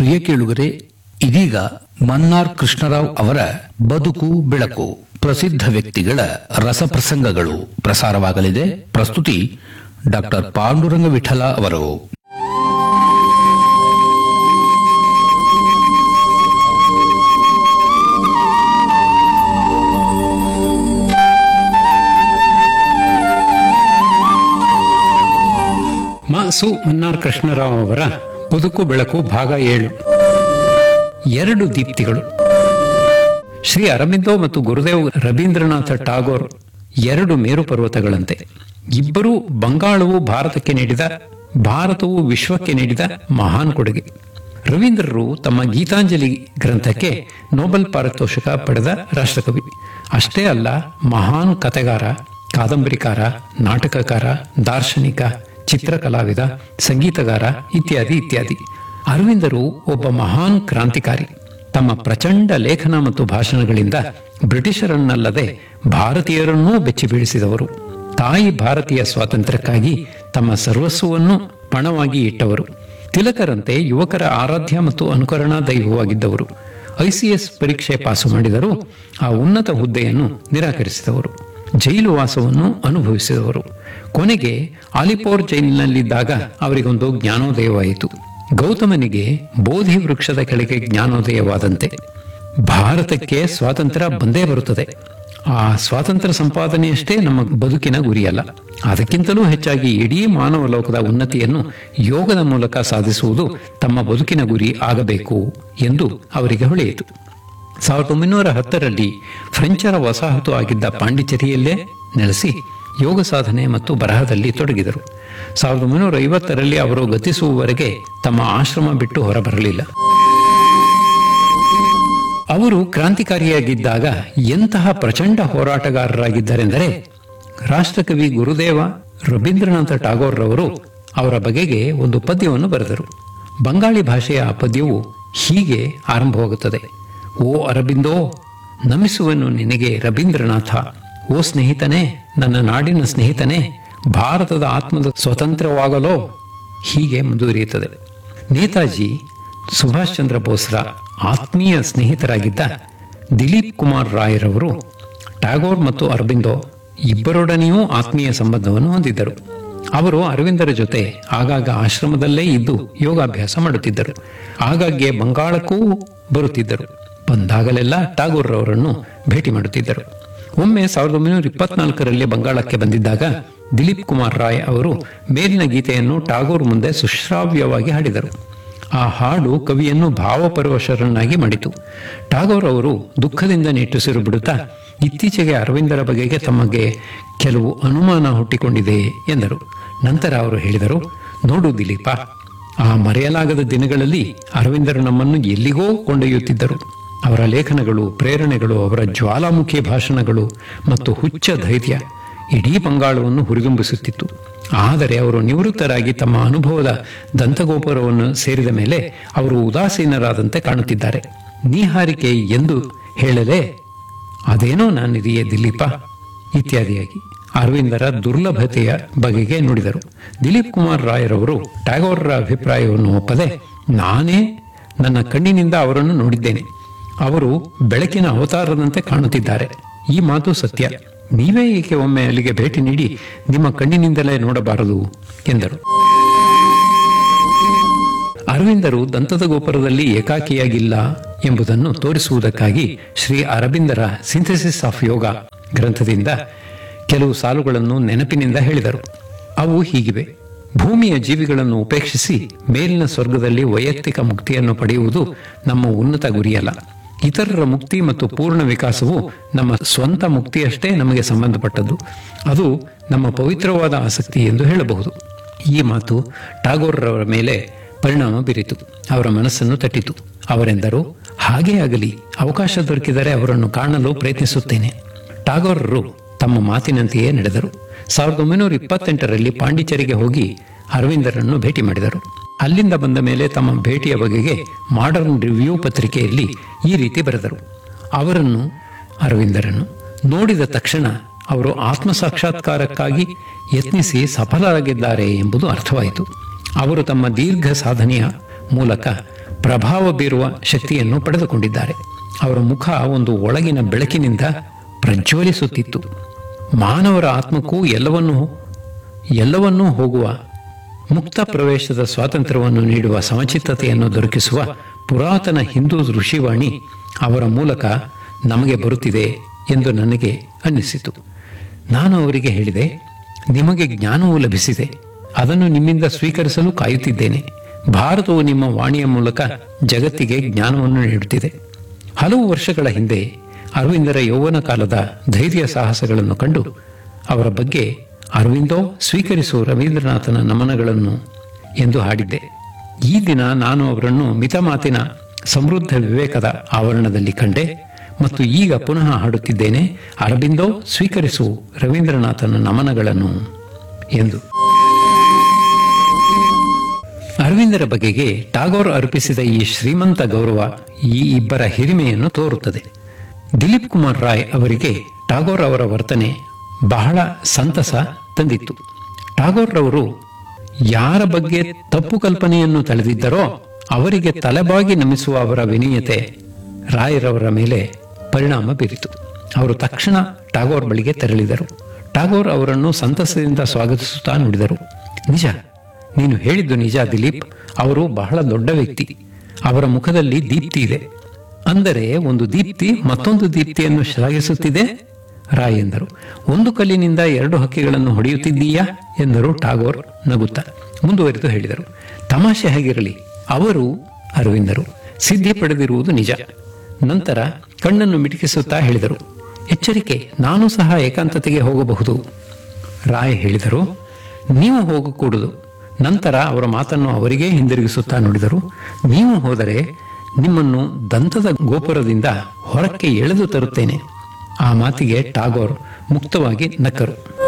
ಪ್ರಿಯ ಕೇಳುಗರೆ ಇದೀಗ ಮನ್ನಾರ್ ಕೃಷ್ಣರಾವ್ ಅವರ ಬದುಕು ಬೆಳಕು ಪ್ರಸಿದ್ಧ ವ್ಯಕ್ತಿಗಳ ರಸಪ್ರಸಂಗಗಳು ಪ್ರಸಾರವಾಗಲಿದೆ ಪ್ರಸ್ತುತಿ ಡಾಕ್ಟರ್ ಪಾಂಡುರಂಗ ವಿಠಲ ಅವರು ಮಾಸು ಮನ್ನಾರ್ ಕೃಷ್ಣರಾವ್ ಅವರ ಬದುಕು ಬೆಳಕು ಭಾಗ ಏಳು ಎರಡು ದೀಪ್ತಿಗಳು ಶ್ರೀ ಅರವಿಂದೋ ಮತ್ತು ಗುರುದೇವ್ ರವೀಂದ್ರನಾಥ ಟಾಗೋರ್ ಎರಡು ಮೇರು ಪರ್ವತಗಳಂತೆ ಇಬ್ಬರೂ ಬಂಗಾಳವು ಭಾರತಕ್ಕೆ ನೀಡಿದ ಭಾರತವು ವಿಶ್ವಕ್ಕೆ ನೀಡಿದ ಮಹಾನ್ ಕೊಡುಗೆ ರವೀಂದ್ರರು ತಮ್ಮ ಗೀತಾಂಜಲಿ ಗ್ರಂಥಕ್ಕೆ ನೊಬೆಲ್ ಪಾರಿತೋಷಕ ಪಡೆದ ರಾಷ್ಟ್ರಕವಿ ಅಷ್ಟೇ ಅಲ್ಲ ಮಹಾನ್ ಕತೆಗಾರ ಕಾದಂಬರಿಕಾರ ನಾಟಕಕಾರ ದಾರ್ಶನಿಕ ಚಿತ್ರಕಲಾವಿದ ಸಂಗೀತಗಾರ ಇತ್ಯಾದಿ ಇತ್ಯಾದಿ ಅರವಿಂದರು ಒಬ್ಬ ಮಹಾನ್ ಕ್ರಾಂತಿಕಾರಿ ತಮ್ಮ ಪ್ರಚಂಡ ಲೇಖನ ಮತ್ತು ಭಾಷಣಗಳಿಂದ ಬ್ರಿಟಿಷರನ್ನಲ್ಲದೆ ಭಾರತೀಯರನ್ನೂ ಬೆಚ್ಚಿ ಬೀಳಿಸಿದವರು ತಾಯಿ ಭಾರತೀಯ ಸ್ವಾತಂತ್ರ್ಯಕ್ಕಾಗಿ ತಮ್ಮ ಸರ್ವಸ್ವವನ್ನು ಪಣವಾಗಿ ಇಟ್ಟವರು ತಿಲಕರಂತೆ ಯುವಕರ ಆರಾಧ್ಯ ಮತ್ತು ಅನುಕರಣಾ ದೈವವಾಗಿದ್ದವರು ಐಸಿಎಸ್ ಪರೀಕ್ಷೆ ಪಾಸು ಮಾಡಿದರೂ ಆ ಉನ್ನತ ಹುದ್ದೆಯನ್ನು ನಿರಾಕರಿಸಿದವರು ಜೈಲು ವಾಸವನ್ನು ಅನುಭವಿಸಿದವರು ಕೊನೆಗೆ ಆಲಿಪೋರ್ ಜೈಲಿನಲ್ಲಿದ್ದಾಗ ಅವರಿಗೊಂದು ಜ್ಞಾನೋದಯವಾಯಿತು ಗೌತಮನಿಗೆ ಬೋಧಿ ವೃಕ್ಷದ ಕೆಳಗೆ ಜ್ಞಾನೋದಯವಾದಂತೆ ಭಾರತಕ್ಕೆ ಸ್ವಾತಂತ್ರ್ಯ ಬಂದೇ ಬರುತ್ತದೆ ಆ ಸ್ವಾತಂತ್ರ್ಯ ಸಂಪಾದನೆಯಷ್ಟೇ ನಮ್ಮ ಬದುಕಿನ ಗುರಿಯಲ್ಲ ಅದಕ್ಕಿಂತಲೂ ಹೆಚ್ಚಾಗಿ ಇಡೀ ಮಾನವ ಲೋಕದ ಉನ್ನತಿಯನ್ನು ಯೋಗದ ಮೂಲಕ ಸಾಧಿಸುವುದು ತಮ್ಮ ಬದುಕಿನ ಗುರಿ ಆಗಬೇಕು ಎಂದು ಅವರಿಗೆ ಹೊಳೆಯಿತು ಸಾವಿರದ ಒಂಬೈನೂರ ಹತ್ತರಲ್ಲಿ ಫ್ರೆಂಚರ ವಸಾಹತು ಆಗಿದ್ದ ಪಾಂಡಿಚೇರಿಯಲ್ಲೇ ನೆಲೆಸಿ ಯೋಗ ಸಾಧನೆ ಮತ್ತು ಬರಹದಲ್ಲಿ ತೊಡಗಿದರು ಸಾವಿರದ ಒಂಬೈನೂರ ಐವತ್ತರಲ್ಲಿ ಅವರು ಗತಿಸುವವರೆಗೆ ತಮ್ಮ ಆಶ್ರಮ ಬಿಟ್ಟು ಹೊರಬರಲಿಲ್ಲ ಅವರು ಕ್ರಾಂತಿಕಾರಿಯಾಗಿದ್ದಾಗ ಎಂತಹ ಪ್ರಚಂಡ ಹೋರಾಟಗಾರರಾಗಿದ್ದರೆಂದರೆ ರಾಷ್ಟ್ರಕವಿ ಗುರುದೇವ ರವೀಂದ್ರನಾಥ ಟಾಗೋರ್ ರವರು ಅವರ ಬಗೆಗೆ ಒಂದು ಪದ್ಯವನ್ನು ಬರೆದರು ಬಂಗಾಳಿ ಭಾಷೆಯ ಆ ಪದ್ಯವು ಹೀಗೆ ಆರಂಭವಾಗುತ್ತದೆ ಓ ಅರಬಿಂದೋ ನಮಿಸುವನು ನಿನಗೆ ರವೀಂದ್ರನಾಥ ಓ ಸ್ನೇಹಿತನೇ ನನ್ನ ನಾಡಿನ ಸ್ನೇಹಿತನೇ ಭಾರತದ ಆತ್ಮದ ಸ್ವತಂತ್ರವಾಗಲೋ ಹೀಗೆ ಮುಂದುವರಿಯುತ್ತದೆ ನೇತಾಜಿ ಸುಭಾಷ್ ಚಂದ್ರ ಬೋಸ್ರ ಆತ್ಮೀಯ ಸ್ನೇಹಿತರಾಗಿದ್ದ ದಿಲೀಪ್ ಕುಮಾರ್ ರಾಯ್ರವರು ಟ್ಯಾಗೋರ್ ಮತ್ತು ಅರಬಿಂದೋ ಇಬ್ಬರೊಡನೆಯೂ ಆತ್ಮೀಯ ಸಂಬಂಧವನ್ನು ಹೊಂದಿದ್ದರು ಅವರು ಅರವಿಂದರ ಜೊತೆ ಆಗಾಗ ಆಶ್ರಮದಲ್ಲೇ ಇದ್ದು ಯೋಗಾಭ್ಯಾಸ ಮಾಡುತ್ತಿದ್ದರು ಆಗಾಗ್ಗೆ ಬಂಗಾಳಕ್ಕೂ ಬರುತ್ತಿದ್ದರು ಬಂದಾಗಲೆಲ್ಲ ಟಾಗೋರ್ ಅವರನ್ನು ಭೇಟಿ ಮಾಡುತ್ತಿದ್ದರು ಒಮ್ಮೆ ಸಾವಿರದ ಒಂಬೈನೂರ ಇಪ್ಪತ್ನಾಲ್ಕರಲ್ಲಿ ಬಂಗಾಳಕ್ಕೆ ಬಂದಿದ್ದಾಗ ದಿಲೀಪ್ ಕುಮಾರ್ ರಾಯ್ ಅವರು ಮೇಲಿನ ಗೀತೆಯನ್ನು ಟಾಗೋರ್ ಮುಂದೆ ಸುಶ್ರಾವ್ಯವಾಗಿ ಹಾಡಿದರು ಆ ಹಾಡು ಕವಿಯನ್ನು ಭಾವಪರವಶರನ್ನಾಗಿ ಮಾಡಿತು ಟಾಗೋರ್ ಅವರು ದುಃಖದಿಂದ ನಿಟ್ಟುಸಿರು ಬಿಡುತ್ತಾ ಇತ್ತೀಚೆಗೆ ಅರವಿಂದರ ಬಗೆಗೆ ತಮಗೆ ಕೆಲವು ಅನುಮಾನ ಹುಟ್ಟಿಕೊಂಡಿದೆ ಎಂದರು ನಂತರ ಅವರು ಹೇಳಿದರು ನೋಡು ದಿಲೀಪ ಆ ಮರೆಯಲಾಗದ ದಿನಗಳಲ್ಲಿ ಅರವಿಂದರು ನಮ್ಮನ್ನು ಎಲ್ಲಿಗೋ ಕೊಂಡೊಯ್ಯುತ್ತಿದ್ದರು ಅವರ ಲೇಖನಗಳು ಪ್ರೇರಣೆಗಳು ಅವರ ಜ್ವಾಲಾಮುಖಿ ಭಾಷಣಗಳು ಮತ್ತು ಹುಚ್ಚ ಧೈರ್ಯ ಇಡೀ ಬಂಗಾಳವನ್ನು ಹುರಿದುಂಬಿಸುತ್ತಿತ್ತು ಆದರೆ ಅವರು ನಿವೃತ್ತರಾಗಿ ತಮ್ಮ ಅನುಭವದ ದಂತಗೋಪುರವನ್ನು ಸೇರಿದ ಮೇಲೆ ಅವರು ಉದಾಸೀನರಾದಂತೆ ಕಾಣುತ್ತಿದ್ದಾರೆ ನೀಹಾರಿಕೆ ಎಂದು ಹೇಳಲೇ ಅದೇನೋ ನಾನಿದೆಯೇ ದಿಲೀಪ ಇತ್ಯಾದಿಯಾಗಿ ಅರವಿಂದರ ದುರ್ಲಭತೆಯ ಬಗೆಗೆ ನುಡಿದರು ದಿಲೀಪ್ ಕುಮಾರ್ ರಾಯರವರು ಟ್ಯಾಗೋರರ ಅಭಿಪ್ರಾಯವನ್ನು ಒಪ್ಪದೆ ನಾನೇ ನನ್ನ ಕಣ್ಣಿನಿಂದ ಅವರನ್ನು ನೋಡಿದ್ದೇನೆ ಅವರು ಬೆಳಕಿನ ಅವತಾರದಂತೆ ಕಾಣುತ್ತಿದ್ದಾರೆ ಈ ಮಾತು ಸತ್ಯ ನೀವೇ ಏಕೆ ಒಮ್ಮೆ ಅಲ್ಲಿಗೆ ಭೇಟಿ ನೀಡಿ ನಿಮ್ಮ ಕಣ್ಣಿನಿಂದಲೇ ನೋಡಬಾರದು ಎಂದರು ಅರವಿಂದರು ದಂತದ ಗೋಪುರದಲ್ಲಿ ಏಕಾಕಿಯಾಗಿಲ್ಲ ಎಂಬುದನ್ನು ತೋರಿಸುವುದಕ್ಕಾಗಿ ಶ್ರೀ ಅರವಿಂದರ ಸಿಂಥೆಸಿಸ್ ಆಫ್ ಯೋಗ ಗ್ರಂಥದಿಂದ ಕೆಲವು ಸಾಲುಗಳನ್ನು ನೆನಪಿನಿಂದ ಹೇಳಿದರು ಅವು ಹೀಗಿವೆ ಭೂಮಿಯ ಜೀವಿಗಳನ್ನು ಉಪೇಕ್ಷಿಸಿ ಮೇಲಿನ ಸ್ವರ್ಗದಲ್ಲಿ ವೈಯಕ್ತಿಕ ಮುಕ್ತಿಯನ್ನು ಪಡೆಯುವುದು ನಮ್ಮ ಉನ್ನತ ಗುರಿಯಲ್ಲ ಇತರರ ಮುಕ್ತಿ ಮತ್ತು ಪೂರ್ಣ ವಿಕಾಸವು ನಮ್ಮ ಸ್ವಂತ ಮುಕ್ತಿಯಷ್ಟೇ ನಮಗೆ ಸಂಬಂಧಪಟ್ಟದ್ದು ಅದು ನಮ್ಮ ಪವಿತ್ರವಾದ ಆಸಕ್ತಿ ಎಂದು ಹೇಳಬಹುದು ಈ ಮಾತು ಟಾಗೋರ್ರವರ ಮೇಲೆ ಪರಿಣಾಮ ಬೀರಿತು ಅವರ ಮನಸ್ಸನ್ನು ತಟ್ಟಿತು ಅವರೆಂದರು ಹಾಗೇ ಆಗಲಿ ಅವಕಾಶ ದೊರಕಿದರೆ ಅವರನ್ನು ಕಾಣಲು ಪ್ರಯತ್ನಿಸುತ್ತೇನೆ ಟಾಗೋರರು ತಮ್ಮ ಮಾತಿನಂತೆಯೇ ನಡೆದರು ಸಾವಿರದ ಒಂಬೈನೂರ ಇಪ್ಪತ್ತೆಂಟರಲ್ಲಿ ಪಾಂಡಿಚೇರಿಗೆ ಹೋಗಿ ಅರವಿಂದರನ್ನು ಭೇಟಿ ಮಾಡಿದರು ಅಲ್ಲಿಂದ ಬಂದ ಮೇಲೆ ತಮ್ಮ ಭೇಟಿಯ ಬಗೆಗೆ ಮಾಡರ್ನ್ ರಿವ್ಯೂ ಪತ್ರಿಕೆಯಲ್ಲಿ ಈ ರೀತಿ ಬರೆದರು ಅವರನ್ನು ಅರವಿಂದರನ್ನು ನೋಡಿದ ತಕ್ಷಣ ಅವರು ಆತ್ಮ ಸಾಕ್ಷಾತ್ಕಾರಕ್ಕಾಗಿ ಯತ್ನಿಸಿ ಸಫಲರಾಗಿದ್ದಾರೆ ಎಂಬುದು ಅರ್ಥವಾಯಿತು ಅವರು ತಮ್ಮ ದೀರ್ಘ ಸಾಧನೆಯ ಮೂಲಕ ಪ್ರಭಾವ ಬೀರುವ ಶಕ್ತಿಯನ್ನು ಪಡೆದುಕೊಂಡಿದ್ದಾರೆ ಅವರ ಮುಖ ಒಂದು ಒಳಗಿನ ಬೆಳಕಿನಿಂದ ಪ್ರಜ್ವಲಿಸುತ್ತಿತ್ತು ಮಾನವರ ಆತ್ಮಕ್ಕೂ ಎಲ್ಲವನ್ನೂ ಎಲ್ಲವನ್ನೂ ಹೋಗುವ ಮುಕ್ತ ಪ್ರವೇಶದ ಸ್ವಾತಂತ್ರ್ಯವನ್ನು ನೀಡುವ ಸಮಚಿತ್ತತೆಯನ್ನು ದೊರಕಿಸುವ ಪುರಾತನ ಹಿಂದೂ ಋಷಿವಾಣಿ ಅವರ ಮೂಲಕ ನಮಗೆ ಬರುತ್ತಿದೆ ಎಂದು ನನಗೆ ಅನ್ನಿಸಿತು ನಾನು ಅವರಿಗೆ ಹೇಳಿದೆ ನಿಮಗೆ ಜ್ಞಾನವು ಲಭಿಸಿದೆ ಅದನ್ನು ನಿಮ್ಮಿಂದ ಸ್ವೀಕರಿಸಲು ಕಾಯುತ್ತಿದ್ದೇನೆ ಭಾರತವು ನಿಮ್ಮ ವಾಣಿಯ ಮೂಲಕ ಜಗತ್ತಿಗೆ ಜ್ಞಾನವನ್ನು ನೀಡುತ್ತಿದೆ ಹಲವು ವರ್ಷಗಳ ಹಿಂದೆ ಅರವಿಂದರ ಯೌವನ ಕಾಲದ ಧೈರ್ಯ ಸಾಹಸಗಳನ್ನು ಕಂಡು ಅವರ ಬಗ್ಗೆ ಅರವಿಂದೋ ಸ್ವೀಕರಿಸು ರವೀಂದ್ರನಾಥನ ನಮನಗಳನ್ನು ಎಂದು ಹಾಡಿದ್ದೆ ಈ ದಿನ ನಾನು ಅವರನ್ನು ಮಿತಮಾತಿನ ಸಮೃದ್ಧ ವಿವೇಕದ ಆವರಣದಲ್ಲಿ ಕಂಡೆ ಮತ್ತು ಈಗ ಪುನಃ ಹಾಡುತ್ತಿದ್ದೇನೆ ಅರವಿಂದೋ ಸ್ವೀಕರಿಸು ರವೀಂದ್ರನಾಥನ ನಮನಗಳನ್ನು ಎಂದು ಅರವಿಂದರ ಬಗೆಗೆ ಟಾಗೋರ್ ಅರ್ಪಿಸಿದ ಈ ಶ್ರೀಮಂತ ಗೌರವ ಈ ಇಬ್ಬರ ಹಿರಿಮೆಯನ್ನು ತೋರುತ್ತದೆ ದಿಲೀಪ್ ಕುಮಾರ್ ರಾಯ್ ಅವರಿಗೆ ಟಾಗೋರ್ ಅವರ ವರ್ತನೆ ಬಹಳ ಸಂತಸ ತಂದಿತ್ತು ಟಾಗೋರ್ ರವರು ಯಾರ ಬಗ್ಗೆ ತಪ್ಪು ಕಲ್ಪನೆಯನ್ನು ತಳೆದಿದ್ದರೋ ಅವರಿಗೆ ತಲೆಬಾಗಿ ನಮಿಸುವ ಅವರ ವಿನೀಯತೆ ರಾಯರವರ ಮೇಲೆ ಪರಿಣಾಮ ಬೀರಿತು ಅವರು ತಕ್ಷಣ ಟಾಗೋರ್ ಬಳಿಗೆ ತೆರಳಿದರು ಟಾಗೋರ್ ಅವರನ್ನು ಸಂತಸದಿಂದ ಸ್ವಾಗತಿಸುತ್ತಾ ನುಡಿದರು ನಿಜ ನೀನು ಹೇಳಿದ್ದು ನಿಜ ದಿಲೀಪ್ ಅವರು ಬಹಳ ದೊಡ್ಡ ವ್ಯಕ್ತಿ ಅವರ ಮುಖದಲ್ಲಿ ದೀಪ್ತಿ ಇದೆ ಅಂದರೆ ಒಂದು ದೀಪ್ತಿ ಮತ್ತೊಂದು ದೀಪ್ತಿಯನ್ನು ಶ್ಲಾಘಿಸುತ್ತಿದೆ ರಾಯ್ ಎಂದರು ಒಂದು ಕಲ್ಲಿನಿಂದ ಎರಡು ಹಕ್ಕಿಗಳನ್ನು ಹೊಡೆಯುತ್ತಿದ್ದೀಯಾ ಎಂದರು ಟಾಗೋರ್ ನಗುತ್ತಾ ಮುಂದುವರಿದು ಹೇಳಿದರು ತಮಾಷೆ ಹಾಗಿರಲಿ ಅವರು ಅರವಿಂದರು ಸಿದ್ಧಿ ಪಡೆದಿರುವುದು ನಿಜ ನಂತರ ಕಣ್ಣನ್ನು ಮಿಟುಕಿಸುತ್ತಾ ಹೇಳಿದರು ಎಚ್ಚರಿಕೆ ನಾನು ಸಹ ಏಕಾಂತತೆಗೆ ಹೋಗಬಹುದು ರಾಯ್ ಹೇಳಿದರು ನೀವು ಹೋಗಕೂಡದು ನಂತರ ಅವರ ಮಾತನ್ನು ಅವರಿಗೇ ಹಿಂದಿರುಗಿಸುತ್ತಾ ನುಡಿದರು ನೀವು ಹೋದರೆ ನಿಮ್ಮನ್ನು ದಂತದ ಗೋಪುರದಿಂದ ಹೊರಕ್ಕೆ ಎಳೆದು ತರುತ್ತೇನೆ ಆ ಮಾತಿಗೆ ಟಾಗೋರ್ ಮುಕ್ತವಾಗಿ ನಕ್ಕರು